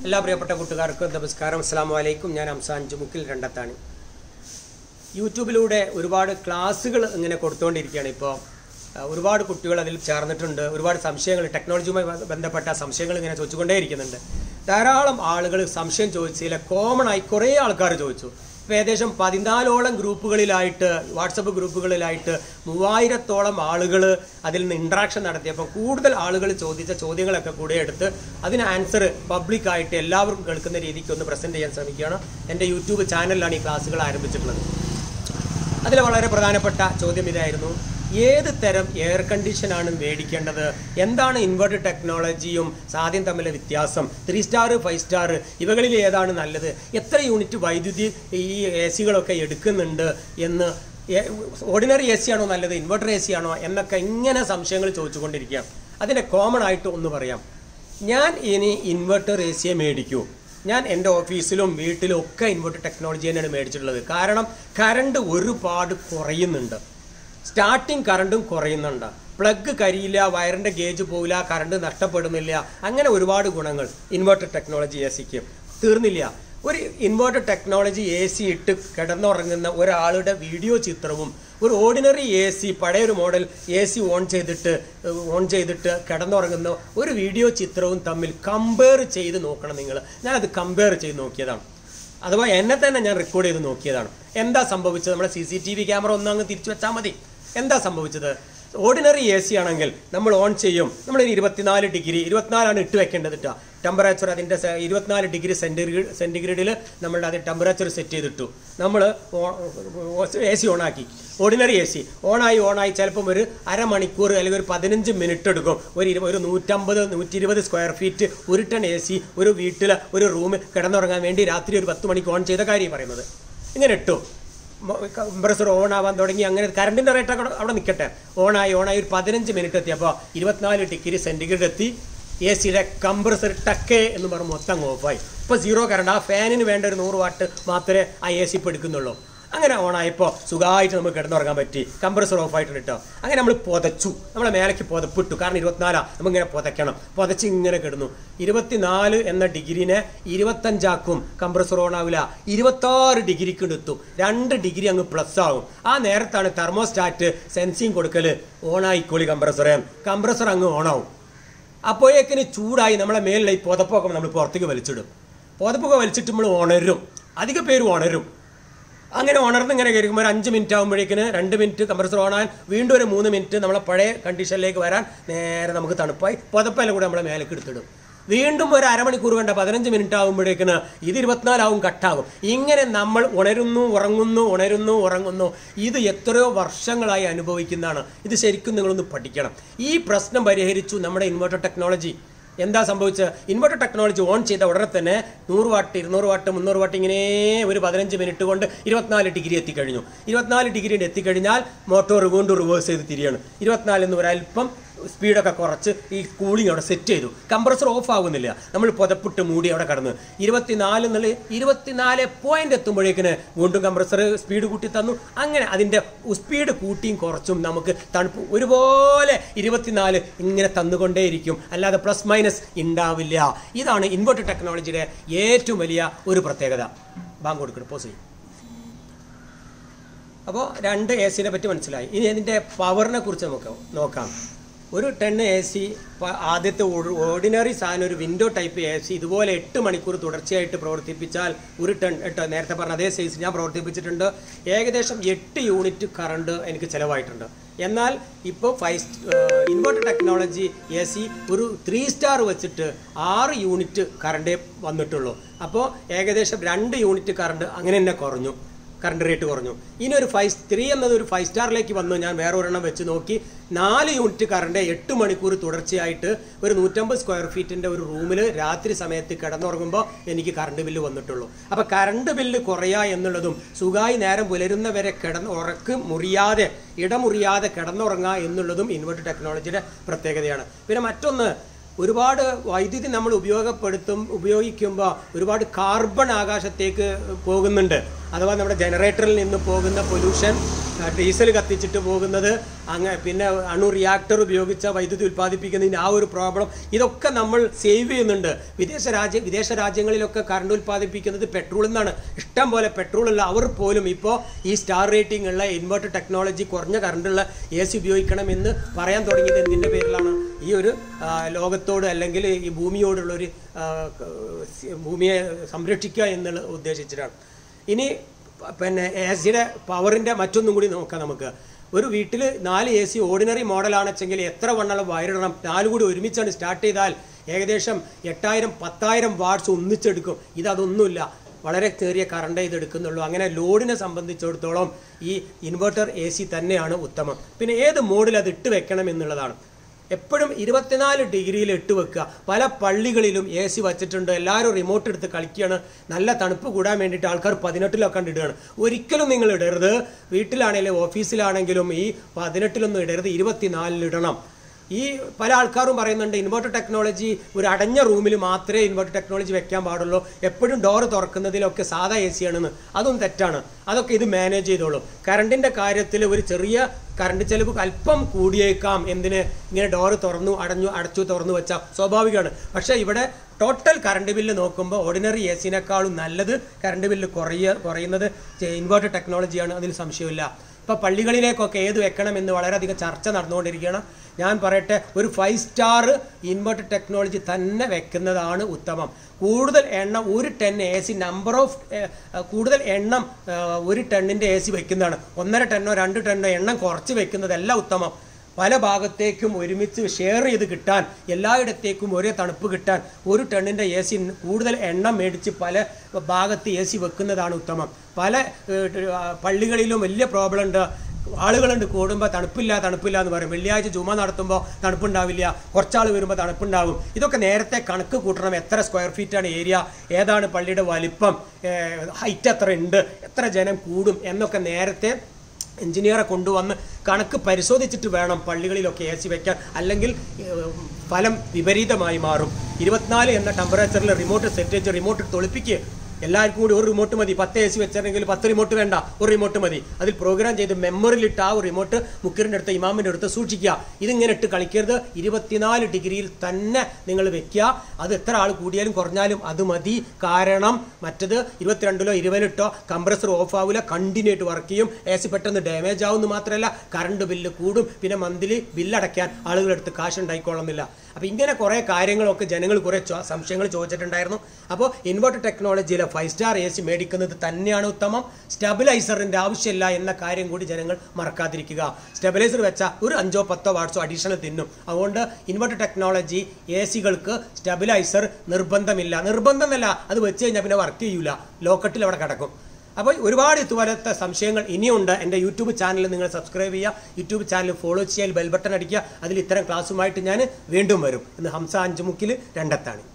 എല്ലാ പ്രിയപ്പെട്ട കൂട്ടുകാർക്കും നമസ്കാരം അസ്സാം വലൈക്കും ഞാൻ അംസാൻ ജുമുക്കിൽ രണ്ടത്താണ് യൂട്യൂബിലൂടെ ഒരുപാട് ക്ലാസ്സുകൾ ഇങ്ങനെ കൊടുത്തുകൊണ്ടിരിക്കുകയാണ് ഇപ്പോൾ ഒരുപാട് കുട്ടികൾ അതിൽ ചേർന്നിട്ടുണ്ട് ഒരുപാട് സംശയങ്ങൾ ടെക്നോളജിയുമായി ബ- ബന്ധപ്പെട്ട സംശയങ്ങൾ ഇങ്ങനെ ചോദിച്ചുകൊണ്ടേയിരിക്കുന്നുണ്ട് ധാരാളം ആളുകൾ സംശയം ചോദിച്ചില്ല കോമൺ ആയി കുറേ ആൾക്കാർ ചോദിച്ചു ഇപ്പോൾ ഏകദേശം പതിനാലോളം ഗ്രൂപ്പുകളിലായിട്ട് വാട്സപ്പ് ഗ്രൂപ്പുകളിലായിട്ട് മൂവായിരത്തോളം ആളുകൾ അതിൽ നിന്ന് ഇൻട്രാക്ഷൻ നടത്തിയപ്പോൾ കൂടുതൽ ആളുകൾ ചോദിച്ച ചോദ്യങ്ങളൊക്കെ കൂടെ എടുത്ത് അതിന് ആൻസർ പബ്ലിക്കായിട്ട് എല്ലാവർക്കും കേൾക്കുന്ന രീതിക്ക് ഒന്ന് പ്രസൻറ്റ് ചെയ്യാൻ ശ്രമിക്കുകയാണ് എൻ്റെ യൂട്യൂബ് ചാനലിലാണ് ഈ ക്ലാസ്സുകൾ ആരംഭിച്ചിട്ടുള്ളത് അതിൽ വളരെ പ്രധാനപ്പെട്ട ചോദ്യം ഇതായിരുന്നു ഏത് തരം എയർ കണ്ടീഷനാണ് മേടിക്കേണ്ടത് എന്താണ് ഇൻവെർട്ടർ ടെക്നോളജിയും സാധ്യം തമ്മിലെ വ്യത്യാസം ത്രീ സ്റ്റാർ ഫൈവ് സ്റ്റാർ ഇവകളിൽ ഏതാണ് നല്ലത് എത്ര യൂണിറ്റ് വൈദ്യുതി ഈ എ സികളൊക്കെ എടുക്കുന്നുണ്ട് എന്ന് ഓർഡിനറി എ സി ആണോ നല്ലത് ഇൻവെർട്ടർ എ സി ആണോ എന്നൊക്കെ ഇങ്ങനെ സംശയങ്ങൾ ചോദിച്ചുകൊണ്ടിരിക്കുകയാണ് അതിൻ്റെ കോമൺ ആയിട്ട് ഒന്ന് പറയാം ഞാൻ ഇനി ഇൻവെർട്ടർ എ സിയെ മേടിക്കൂ ഞാൻ എൻ്റെ ഓഫീസിലും വീട്ടിലും ഒക്കെ ഇൻവെർട്ടർ ടെക്നോളജി തന്നെയാണ് മേടിച്ചിട്ടുള്ളത് കാരണം കറണ്ട് ഒരുപാട് കുറയുന്നുണ്ട് സ്റ്റാർട്ടിങ് കറണ്ടും കുറയുന്നുണ്ട് പ്ലഗ് കരിയില്ല വയറിൻ്റെ ഗേജ് പോവില്ല കറണ്ട് നഷ്ടപ്പെടുന്നില്ല അങ്ങനെ ഒരുപാട് ഗുണങ്ങൾ ഇൻവെർട്ടർ ടെക്നോളജി എ സിക്ക് തീർന്നില്ല ഒരു ഇൻവെർട്ടർ ടെക്നോളജി എ സി ഇട്ട് കിടന്നുറങ്ങുന്ന ഒരാളുടെ വീഡിയോ ചിത്രവും ഒരു ഓർഡിനറി എ സി പഴയൊരു മോഡൽ എ സി ഓൺ ചെയ്തിട്ട് ഓൺ ചെയ്തിട്ട് കിടന്നുറങ്ങുന്ന ഒരു വീഡിയോ ചിത്രവും തമ്മിൽ കമ്പയർ ചെയ്ത് നോക്കണം നിങ്ങൾ ഞാനത് കമ്പയർ ചെയ്ത് നോക്കിയതാണ് അഥവാ എന്നെ തന്നെ ഞാൻ റെക്കോർഡ് ചെയ്ത് നോക്കിയതാണ് എന്താ സംഭവിച്ചത് നമ്മുടെ C C T V camera ഒന്നും അങ്ങ് തിരിച്ചു വെച്ചാൽ മതി എന്താ സംഭവിച്ചത് ഓർഡിനറി എ സി ആണെങ്കിൽ നമ്മൾ ഓൺ ചെയ്യും നമ്മൾ ഇരുപത്തിനാല് ഡിഗ്രി ഇരുപത്തിനാലാണ് ഇട്ട് വെക്കേണ്ടത് കേട്ടോ ടെമ്പറേച്ചർ അതിൻ്റെ സെ- ഇരുപത്തിനാല് ഡിഗ്രി സെൻറ്റിഗ്രേഡ് സെൻറ്റിഗ്രേഡിൽ നമ്മളുടെ അത് ടെമ്പറേച്ചർ സെറ്റ് ചെയ്തിട്ടു നമ്മൾ എ സി ഓണാക്കി ഓർഡിനറി എ സി ഓണായി ഓണായി ചിലപ്പം ഒരു അരമണിക്കൂർ അല്ലെങ്കിൽ ഒരു പതിനഞ്ച് മിനിറ്റ് എടുക്കും ഒരു ഇരുപത് ഒരു നൂറ്റമ്പത് നൂറ്റി ഇരുപത് സ്ക്വയർ ഫീറ്റ് ഒരു ടൺ എ സി ഒരു വീട്ടിൽ ഒരു റൂമിൽ കിടന്നുറങ്ങാൻ വേണ്ടി രാത്രി ഒരു പത്ത് മണിക്ക് ഓൺ ചെയ്ത കാര്യം പറയുന്നത് ഇങ്ങനെ ഇട്ടു കംപ്രസർ ഓൺ ആവാൻ തുടങ്ങി അങ്ങനെ കറണ്ടിന്റെ റേറ്റ് ഒക്കെ അവിടെ നിൽക്കട്ടെ ഓണായി ഓണായി ഒരു പതിനഞ്ച് മിനിറ്റ് എത്തിയപ്പോൾ ഇരുപത്തിനാല് ഡിഗ്രി സെൻറ്റിഗ്രേഡ് എത്തി എ സിയുടെ കംപ്രസർ ടക്കേ എന്ന് പറഞ്ഞ് മൊത്തം ഓഫായി ഇപ്പോൾ സീറോ കറണ്ട് ആ ഫാനിന് വേണ്ട ഒരു നൂറ് വാട്ട് മാത്രമേ ആ എ സി ഇപ്പോൾ എടുക്കുന്നുള്ളൂ അങ്ങനെ ഓണായപ്പോൾ സുഖമായിട്ട് നമുക്ക് കിടന്നുറങ്ങാൻ പറ്റി കംപ്രസർ ഓഫ് ആയിട്ടുണ്ട് കേട്ടോ അങ്ങനെ നമ്മൾ പുതച്ചു നമ്മളെ മേലേക്ക് പുതപ്പിട്ടു കാരണം ഇരുപത്തിനാലാ നമ്മളിങ്ങനെ പുതയ്ക്കണം പുതച്ച് ഇങ്ങനെ കിടന്നു ഇരുപത്തിനാല് എന്ന ഡിഗ്രീനെ ഇരുപത്തഞ്ചാക്കും കംപ്രസർ ഓൺ ആവില്ല ഇരുപത്താറ് ഡിഗ്രിക്ക് എത്തും രണ്ട് ഡിഗ്രി അങ്ങ് പ്ലസ് ആകും ആ നേരത്താണ് തെർമോസ്റ്റാറ്റ് സെൻസിങ് കൊടുക്കൽ ഓണായിക്കോളി കംപ്രസറെ കംപ്രസർ അങ്ങ് ഓണാവും അപ്പോഴേക്കിന് ചൂടായി നമ്മളെ മേലിലെ ഈ പുതപ്പൊക്കെ നമ്മൾ പുറത്തേക്ക് വലിച്ചിടും പുതപ്പൊക്കെ വലിച്ചിട്ട് നമ്മൾ ഉണരും അധിക പേര് ഉണരും അങ്ങനെ ഉണർന്ന് ഇങ്ങനെ കയറിക്കുമ്പോൾ ഒരു അഞ്ച് മിനിറ്റ് ആകുമ്പോഴേക്കിന് രണ്ട് മിനിറ്റ് കംപ്രസർ ഓണാൻ വീണ്ടും ഒരു മൂന്ന് മിനിറ്റ് നമ്മളെ പഴയ കണ്ടീഷനിലേക്ക് വരാൻ നേരെ നമുക്ക് തണുപ്പായി പുതപ്പെല്ലാം കൂടെ നമ്മളെ മേലേക്ക് എടുത്തിടും വീണ്ടും ഒരു അരമണിക്കൂർ വേണ്ട പതിനഞ്ച് മിനിറ്റ് ആകുമ്പോഴേക്കിന് ഇത് ഇരുപത്തിനാലാവും കട്ടാകും ഇങ്ങനെ നമ്മൾ ഉണരുന്നു ഉറങ്ങുന്നു ഉണരുന്നു ഉറങ്ങുന്നു ഇത് എത്രയോ വർഷങ്ങളായി അനുഭവിക്കുന്നതാണ് ഇത് ശരിക്കും നിങ്ങളൊന്ന് പഠിക്കണം ഈ പ്രശ്നം പരിഹരിച്ചു നമ്മുടെ ഇൻവെർട്ടർ ടെക്നോളജി എന്താ സംഭവിച്ചത് ഇൻവെർട്ടർ ടെക്നോളജി ഓൺ ചെയ്ത ഉടനെ തന്നെ നൂറ് വാട്ട് ഇരുന്നൂറ് വാട്ട് മുന്നൂറ് വാട്ട് ഇങ്ങനെ ഒരു പതിനഞ്ച് മിനിറ്റ് കൊണ്ട് ഇരുപത്തിനാല് ഡിഗ്രി എത്തിക്കഴിഞ്ഞു ഇരുപത്തിനാല് ഡിഗ്രി എത്തിക്കഴിഞ്ഞാൽ മോട്ടോർ വീണ്ടും റിവേഴ്സ് ചെയ്ത് തിരിയാണ് ഇരുപത്തിനാലിൽ നിന്ന് ഒരല്പം സ്പീഡൊക്കെ കുറച്ച് ഈ കൂളിംഗ് അവിടെ സെറ്റ് ചെയ്തു കംപ്രസർ ഓഫ് ആകുന്നില്ല നമ്മൾ പുതപ്പിട്ട് മൂടി അവിടെ കടന്ന് ഇരുപത്തിനാല് എന്നുള്ള ഇരുപത്തിനാല് പോയിന്റ് എത്തുമ്പോഴേക്കിന് വീണ്ടും കംപ്രസർ സ്പീഡ് കൂട്ടി തന്നു അങ്ങനെ അതിൻ്റെ സ്പീഡ് കൂട്ടിയും കുറച്ചും നമുക്ക് തണുപ്പ് ഒരുപോലെ ഇരുപത്തിനാല് ഇങ്ങനെ തന്നുകൊണ്ടേയിരിക്കും അല്ലാതെ പ്ലസ് മൈനസ് ഉണ്ടാവില്ല ഇതാണ് ഇൻവെർട്ടർ ടെക്നോളജിയുടെ ഏറ്റവും വലിയ ഒരു പ്രത്യേകത ബാങ്ക് കൊടുക്കണം പോസ് ചെയ്യും അപ്പോൾ രണ്ട് എ സിനെ പറ്റി മനസ്സിലായി ഇനി അതിൻ്റെ പവറിനെ കുറിച്ച് നമുക്ക് നോക്കാം ഒരു ടൺ എ സി ആദ്യത്തെ ഓർഡിനറി സാധനം ഒരു വിൻഡോ ടൈപ്പ് എ സി ഇതുപോലെ എട്ട് മണിക്കൂർ തുടർച്ചയായിട്ട് പ്രവർത്തിപ്പിച്ചാൽ ഒരു ടൺ എട്ട് നേരത്തെ പറഞ്ഞ അതേ സൈസ് ഞാൻ പ്രവർത്തിപ്പിച്ചിട്ടുണ്ട് ഏകദേശം എട്ട് യൂണിറ്റ് കറണ്ട് എനിക്ക് ചിലവായിട്ടുണ്ട് എന്നാൽ ഇപ്പോൾ five inverter technology A C ഒരു ത്രീ സ്റ്റാർ വെച്ചിട്ട് ആറ് യൂണിറ്റ് കറണ്ടേ വന്നിട്ടുള്ളൂ അപ്പോൾ ഏകദേശം രണ്ട് യൂണിറ്റ് കറണ്ട് അങ്ങനെ തന്നെ കുറഞ്ഞു കറണ്ട് റേറ്റ് കുറഞ്ഞു ഇനി ഒരു ഫൈവ് ത്രീ എന്നത് ഒരു ഫൈവ് സ്റ്റാറിലേക്ക് വന്നു ഞാൻ വേറെ ഒരെണ്ണം വെച്ച് നോക്കി നാല് യൂണിറ്റ് കറണ്ട് എട്ട് മണിക്കൂർ തുടർച്ചയായിട്ട് ഒരു നൂറ്റമ്പത് സ്ക്വയർ ഫീറ്റിൻ്റെ ഒരു റൂമിൽ രാത്രി സമയത്ത് കിടന്നുറങ്ങുമ്പോൾ എനിക്ക് കറണ്ട് ബില്ല് വന്നിട്ടുള്ളൂ അപ്പോൾ കറണ്ട് ബില്ല് കുറയുക എന്നുള്ളതും സുഖമായി നേരം പുലരുന്നവരെ കിടന്ന് ഉറക്ക് മുറിയാതെ ഇടമുറിയാതെ കിടന്നുറങ്ങുക എന്നുള്ളതും ഇൻവെർട്ടർ ടെക്നോളജിയുടെ പ്രത്യേകതയാണ് പിന്നെ മറ്റൊന്ന് ഒരുപാട് വൈദ്യുതി നമ്മൾ ഉപയോഗപ്പെടുത്തും ഉപയോഗിക്കുമ്പോൾ ഒരുപാട് കാർബൺ ആകാശത്തേക്ക് പോകുന്നുണ്ട് അഥവാ നമ്മുടെ ജനറേറ്ററിൽ നിന്ന് പോകുന്ന പൊല്യൂഷൻ ഡീസൽ കത്തിച്ചിട്ട് പോകുന്നത് അങ്ങ് പിന്നെ അണു റിയാക്ടർ ഉപയോഗിച്ച വൈദ്യുതി ഉൽപ്പാദിപ്പിക്കുന്നതിന് ആ ഒരു പ്രോബ്ലം ഇതൊക്കെ നമ്മൾ സേവ് ചെയ്യുന്നുണ്ട് വിദേശ രാജ്യ വിദേശ രാജ്യങ്ങളിലൊക്കെ കറണ്ട് ഉൽപ്പാദിപ്പിക്കുന്നത് പെട്രോളിൽ നിന്നാണ് ഇഷ്ടം പോലെ പെട്രോൾ ഉള്ള അവർ പോലും ഇപ്പോൾ ഈ സ്റ്റാർ റേറ്റിംഗ് ഉള്ള ഇൻവെർട്ടർ ടെക്നോളജി കുറഞ്ഞ കറണ്ടുള്ള എ സി ഉപയോഗിക്കണമെന്ന് പറയാൻ തുടങ്ങിയത് എന്തിൻ്റെ പേരിലാണ് ഈ ഒരു ആ, ലോകത്തോട് അല്ലെങ്കിൽ ഈ ഭൂമിയോടുള്ള ഒരു ആ, ക- ഭൂമിയെ സംരക്ഷിക്കുക എന്നുള്ള ഉദ്ദേശിച്ചിട്ടാണ് ഇനി പ- പിന്നെ എ സിയുടെ പവറിൻ്റെ മറ്റൊന്നും കൂടി നോക്കാം നമുക്ക് ഒരു വീട്ടിൽ നാല് എ സി ഓർഡിനറി മോഡലാണെച്ചെങ്കിൽ എത്ര വണ്ണുള്ള വയറിടണം നാല് കൂടി ഒരുമിച്ചാണ് സ്റ്റാർട്ട് ചെയ്താൽ ഏകദേശം എട്ടായിരം പത്തായിരം വാട്ട്സ് ഒന്നിച്ചെടുക്കും ഇതതൊന്നുമില്ല വളരെ ചെറിയ കറണ്ട് ഇത് എടുക്കുന്നുള്ളൂ അങ്ങനെ ലോഡിനെ സംബന്ധിച്ചിടത്തോളം ഈ ഇൻവെർട്ടർ എ സി തന്നെയാണ് ഉത്തമം പിന്നെ ഏത് മോഡിൽ അത് ഇട്ട് വെക്കണം എന്നുള്ളതാണ് എപ്പോഴും ഇരുപത്തിനാല് ഡിഗ്രിയിൽ ഇട്ട് വെക്കുക പല പള്ളികളിലും എ സി വച്ചിട്ടുണ്ട് എല്ലാവരും റിമോട്ട് എടുത്ത് കളിക്കുകയാണ് നല്ല തണുപ്പ് കൂടാൻ വേണ്ടിയിട്ട് ആൾക്കാർ പതിനെട്ടിലൊക്കെ ഇടുകയാണ് ഒരിക്കലും നിങ്ങൾ ഇടരുത് വീട്ടിലാണെങ്കിലും ഓഫീസിലാണെങ്കിലും ഈ പതിനെട്ടിലൊന്നും ഇടരുത് ഇരുപത്തിനാലിൽ ഇടണം ഈ പല ആൾക്കാരും പറയുന്നുണ്ട് ഇൻവെർട്ടർ ടെക്നോളജി ഒരു അടഞ്ഞ റൂമിൽ മാത്രമേ ഇൻവെർട്ടർ ടെക്നോളജി വെക്കാൻ പാടുള്ളൂ എപ്പോഴും ഡോറ് തുറക്കുന്നതിലൊക്കെ സാധാ എ സി ആണെന്ന് അതും തെറ്റാണ് അതൊക്കെ ഇത് മാനേജ് ചെയ്തോളും കറണ്ടിൻ്റെ കാര്യത്തിൽ ഒരു ചെറിയ കറണ്ട് ചെലവ് അല്പം കൂടിയേക്കാം എന്തിന് ഇങ്ങനെ ഡോറ് തുറന്നു അടഞ്ഞു അടച്ചു തുറന്നു വെച്ചാൽ സ്വാഭാവികമാണ് പക്ഷേ ഇവിടെ ടോട്ടൽ കറണ്ട് ബില്ല് നോക്കുമ്പോൾ ഓർഡിനറി എ സിനേക്കാളും നല്ലത് കറണ്ട് ബില്ല് കുറയ കുറയുന്നത് ഇൻവെർട്ടർ ടെക്നോളജിയാണ് അതിൽ സംശയമില്ല ഇപ്പോൾ പള്ളികളിലേക്കൊക്കെ ഏത് വെക്കണം എന്ന് വളരെയധികം ചർച്ച നടന്നുകൊണ്ടിരിക്കുകയാണ് ഞാൻ പറയട്ടെ ഒരു ഫൈവ് സ്റ്റാർ ഇൻവെർട്ടർ ടെക്നോളജി തന്നെ വെക്കുന്നതാണ് ഉത്തമം കൂടുതൽ എണ്ണം ഒരു ten A C number of കൂടുതൽ എണ്ണം ആ, ഒരു ടണ്ണിൻ്റെ എ സി വെക്കുന്നതാണ് ഒന്നര ടണ്ണോ രണ്ട് ടണ്ണോ എണ്ണം കുറച്ച് വെക്കുന്നതല്ല ഉത്തമം പല ഭാഗത്തേക്കും ഒരുമിച്ച് ഷെയർ ചെയ്ത് കിട്ടാൻ എല്ലായിടത്തേക്കും ഒരേ തണുപ്പ് കിട്ടാൻ ഒരു ടണ്ണിൻ്റെ എ സി കൂടുതൽ എണ്ണം മേടിച്ച് പല ഭാഗത്ത് എ സി വെക്കുന്നതാണ് ഉത്തമം പല ഏഹ്, ആ, പള്ളികളിലും വലിയ പ്രോബ്ലം ഉണ്ട് ആളുകളുണ്ട് കൂടുമ്പോൾ തണുപ്പില്ല തണുപ്പില്ല എന്ന് പറയും വെള്ളിയാഴ്ച ചുമ നടത്തുമ്പോൾ തണുപ്പുണ്ടാവില്ല കുറച്ചാൾ വരുമ്പോൾ തണുപ്പുണ്ടാവും ഇതൊക്കെ നേരത്തെ കണക്ക് കൂട്ടണം എത്ര സ്ക്വയർ ഫീറ്റാണ് ഏരിയ ഏതാണ് പള്ളിയുടെ വലിപ്പം ഹൈറ്റ് എത്ര ഉണ്ട് എത്ര ജനം കൂടും എന്നൊക്കെ നേരത്തെ എഞ്ചിനീയറെ കൊണ്ടുവന്ന് കണക്ക് പരിശോധിച്ചിട്ട് വേണം പള്ളികളിലൊക്കെ എ സി വെക്കാൻ അല്ലെങ്കിൽ ഏഹ്, ഫലം വിപരീതമായി മാറും ഇരുപത്തിനാല് എന്ന ടെമ്പറേച്ചറിൽ റിമോട്ട് സെറ്റ് ചെയ്ത് റിമോട്ട് തൊളിപ്പിക്കുക എല്ലാവർക്കും കൂടി ഒരു റിമോട്ട് മതി പത്ത് എ സി വെച്ചിട്ടുണ്ടെങ്കിൽ പത്ത് റിമോട്ട് വേണ്ട ഒരു റിമോട്ട് മതി അതിൽ പ്രോഗ്രാം ചെയ്ത് മെമ്മറിയിലിട്ട് ആ ഒരു റിമോട്ട് മുക്കറിൻ്റെ അടുത്ത് ഇമാമിൻ്റെ അടുത്ത് സൂക്ഷിക്കുക ഇതിങ്ങനെ ഇട്ട് കളിക്കരുത് ഇരുപത്തിനാല് ഡിഗ്രിയിൽ തന്നെ നിങ്ങൾ വെക്കുക അത് എത്ര ആൾ കൂടിയാലും കുറഞ്ഞാലും അത് മതി കാരണം മറ്റത് ഇരുപത്തിരണ്ടിലോ ഇരുപതിലിട്ടോ കംപ്രസർ ഓഫ് ആവില്ല കണ്ടിന്യൂ ആയിട്ട് വർക്ക് ചെയ്യും എ സി പെട്ടെന്ന് ഡാമേജ് ആവുമെന്ന് മാത്രമല്ല കറണ്ട് ബില്ല് കൂടും പിന്നെ മന്ത്ലി ബില്ലടയ്ക്കാൻ ആളുകളെടുത്ത് കാശ് ഉണ്ടായിക്കൊള്ളുന്നില്ല അപ്പോൾ ഇങ്ങനെ കുറേ കാര്യങ്ങളൊക്കെ ജനങ്ങൾ കുറേ ചോ- സംശയങ്ങൾ ചോദിച്ചിട്ടുണ്ടായിരുന്നു അപ്പോൾ ഇൻവെർട്ടർ ടെക്നോളജിയിലെ ഫൈവ് സ്റ്റാർ എ സി മേടിക്കുന്നത് തന്നെയാണ് ഉത്തമം സ്റ്റെബിലൈസറിൻ്റെ ആവശ്യമില്ല എന്ന കാര്യം കൂടി ജനങ്ങൾ മറക്കാതിരിക്കുക സ്റ്റെബിലൈസർ വെച്ചാൽ ഒരു അഞ്ചോ പത്തോ വാട്സോ അഡീഷണൽ തിന്നും അതുകൊണ്ട് ഇൻവെർട്ടർ ടെക്നോളജി എ സികൾക്ക് സ്റ്റെബിലൈസർ നിർബന്ധമില്ല നിർബന്ധമല്ല അത് വെച്ച് കഴിഞ്ഞാൽ പിന്നെ വർക്ക് ചെയ്യൂല ലോക്കറ്റിൽ അവിടെ കിടക്കും അപ്പോൾ ഒരുപാട് ഇതുപോലത്തെ സംശയങ്ങൾ ഇനിയുണ്ട് എൻ്റെ യൂട്യൂബ് ചാനൽ നിങ്ങൾ സബ്സ്ക്രൈബ് ചെയ്യുക യൂട്യൂബ് ചാനൽ ഫോളോ ചെയ്യാൻ ബെൽ ബട്ടൺ അടിക്കുക അതിൽ ഇത്തരം ക്ലാസ്സുമായിട്ട് ഞാൻ വീണ്ടും വരും ഇന്ന് ഹംസ അഞ്ചുമുക്കിൽ രണ്ടത്താണ്